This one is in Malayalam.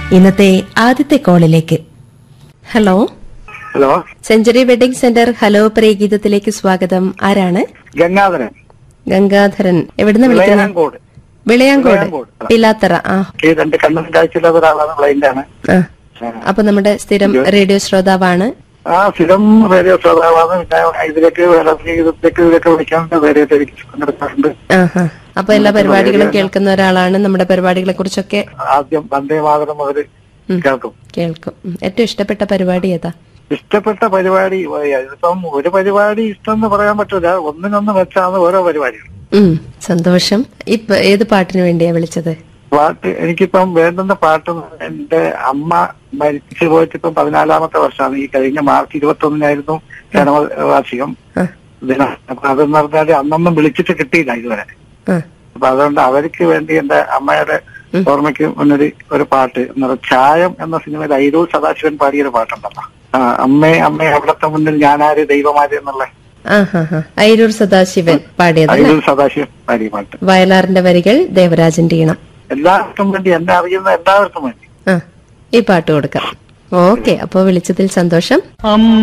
ഇന്നത്തെ ആദ്യത്തെ കോളിലേക്ക് hello hello century wedding centre hello പ്രിയഗീതത്തിലേക്ക് സ്വാഗതം ആരാണ് ഗംഗാധരൻ ഗംഗാധരൻ എവിടുന്ന് വിളിക്കുന്നത് വിളയാങ്കോട് വിളയാങ്കോട് വിളയാങ്കോട്. പിലാത്തറ ആ ഈ രണ്ട് കണ്ണും കാഴ്ചയില്ലാത്ത ഒരാളാണ് ബ്ലൈൻഡ് ആണ് ആ. അപ്പൊ നമ്മുടെ സ്ഥിരം റേഡിയോ ശ്രോതാവാണ് ആ സ്ഥിരം റേഡിയോ ശ്രോതാവാണ് പിന്നെ ഇതിലേക്ക് ഇതിലേക്ക് ഇതിലേക്ക് വിളിക്കാറുണ്ട് റേഡിയോ എനിക്ക് പങ്കെടുക്കാറുണ്ട് ആഹാ അപ്പൊ എല്ലാ പരിപാടികളും കേൾക്കുന്ന ഒരാളാണ് നമ്മുടെ പരിപാടികളെ കുറിച്ചൊക്കെ ആദ്യം വന്ദേ മാതരം മുതൽ കേൾക്കും കേൾക്കും ഉം. ഏറ്റവും ഇഷ്ടപ്പെട്ട പരിപാടി ഏതാ ഇഷ്ടപ്പെട്ട പരിപാടി ഇതിപ്പം ഒരു പരിപാടി ഇഷ്ടം എന്ന് പറയാൻ പറ്റില്ല ഒന്നിനൊന്ന് വെച്ചാണ് ഓരോ പരിപാടികൾ ഉം സന്തോഷം ഇപ്പൊ ഏത് പാട്ടിന് വേണ്ടിയാ വിളിച്ചത് പാട്ട് എനിക്കിപ്പം വേണ്ടുന്ന പാട്ട് എന്റെ അമ്മ മരിച്ചു പോയിട്ട് ഇപ്പം പതിനാലാമത്തെ വർഷമാണ് ഈ കഴിഞ്ഞ മാർച്ച് ഇരുപത്തി ഒന്നിനായിരുന്നു ജനവാർഷികം ആ, ദിനം അപ്പൊ അതെന്ന് പറഞ്ഞാല് അന്നൊന്നും വിളിച്ചിട്ട് കിട്ടിയില്ല ഇതുവരെ ആ, അപ്പൊ അതുകൊണ്ട് അവർക്ക് വേണ്ടി എന്റെ അമ്മയുടെ ഓർമ്മയ്ക്ക് മുന്നൊരു ഒരു പാട്ട് എന്ന് പറഞ്ഞാൽ ചായം എന്ന സിനിമയിൽ ഐരൂർ സദാശിവൻ പാടിയൊരു പാട്ടുണ്ടല്ലോ ആ അമ്മേ അമ്മേ അവിടത്തെ മുന്നിൽ ഞാനാര് ദൈവമാര് എന്നുള്ള ആ, ഹാ, ഹാ. ഐരൂർ സദാശിവൻ പാടിയതല്ലേ ഐരൂർ സദാശിവൻ പാടിയ പാട്ട് വയലാറിന്റെ വരികൾ ദേവരാജന്റെ ഈണം എല്ലാവർക്കും വേണ്ടി എന്നെ അറിയുന്ന എല്ലാവർക്കും വേണ്ടി ആ ഈ പാട്ട് കൊടുക്കാം ഓക്കെ അപ്പോ വിളിച്ചതിൽ സന്തോഷം